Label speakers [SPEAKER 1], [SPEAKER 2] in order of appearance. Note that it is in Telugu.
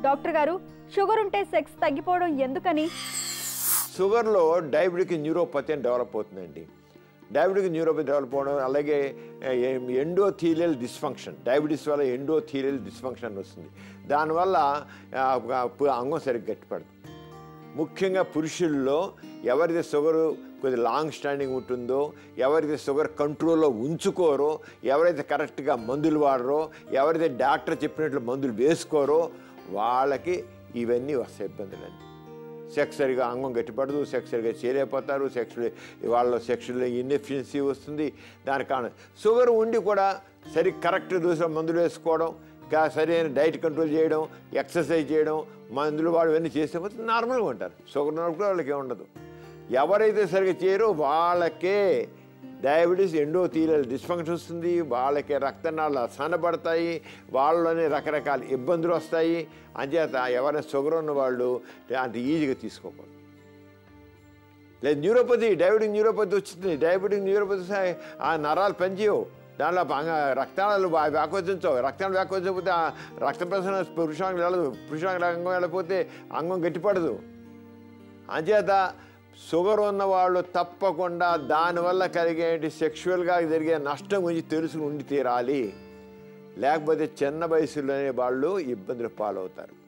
[SPEAKER 1] డాక్టర్ గారు షుగర్ ఉంటే సెక్స్ తగ్గిపోవడం ఎందుకని
[SPEAKER 2] షుగర్లో డయాబెటిక్ న్యూరోపతి అని డెవలప్ అవుతుందండి డయాబెటిక్ న్యూరోపతి డెవలప్ అవడం అలాగే ఎండోథీరియల్ డిస్ఫంక్షన్ డయాబెటీస్ వల్ల ఎండోథీరియల్ డిస్ఫంక్షన్ వస్తుంది దానివల్ల ఆ, ఆ, అంగం సరిగ్గా గట్టిపడదు ముఖ్యంగా పురుషుల్లో ఎవరిది షుగరు కొద్ది లాంగ్ స్టాండింగ్ ఉంటుందో ఎవరైతే షుగర్ కంట్రోల్లో ఉంచుకోరో ఎవరైతే కరెక్ట్గా మందులు వాడరో ఎవరైతే డాక్టర్ చెప్పినట్లు మందులు వేసుకోరో వాళ్ళకి ఇవన్నీ వస్తాయి ఇబ్బందులన్నీ సెక్స్ సరిగా అంగం గట్టిపడదు సెక్స్ సరిగా చేయలేకపోతారు సెక్స్ వాళ్ళ సెక్షువల్ ఇన్ఎఫిషియన్సీ వస్తుంది దాని కారణం షుగర్ ఉండి కూడా సరి కరెక్ట్ దూసర మందులు వేసుకోవడం ఇంకా సరైన డైట్ కంట్రోల్ చేయడం ఎక్సర్సైజ్ చేయడం మందులు వాడు ఇవన్నీ చేస్తే పోతే నార్మల్గా ఉంటారు షుగర్ ఉన్నప్పుడు వాళ్ళకి ఏం ఉండదు ఎవరైతే సరిగా చేయరో వాళ్ళకే డయాబెటీస్ ఎండోథీరియల్ డిస్ఫంక్షన్ వస్తుంది వాళ్ళకి రక్తనాళాలు సన్నబడతాయి వాళ్ళలోనే రకరకాల ఇబ్బందులు వస్తాయి అంచేత ఎవరైనా షుగర్ ఉన్న వాళ్ళు అంత ఈజీగా తీసుకోకూడదు లేదు న్యూరోపతి డయాబెటిక్ న్యూరోపతి వచ్చింది డయాబెటిక్ న్యూరోపతి సా- ఆ నరాలు పనిచేయవు దానిలో అంగ- రక్తనాళాలు వా- వ్యాకోచించవు రక్తాలు వ్యాకోచించకపోతే ఆ రక్త ప్రసరణ పురుషాంగం వెళ్ళదు పురుషాంగ అంగం వెళ్ళకపోతే అంగం గట్టిపడదు అంచేత షుగర్ ఉన్న వాళ్ళు తప్పకుండా దానివల్ల కలిగే సెక్షువల్గా జరిగే నష్టం గురించి తెలుసుకుని ఉండి తీరాలి లేకపోతే చిన్న వయసులోనే వాళ్ళు ఇబ్బందులు పాలవుతారు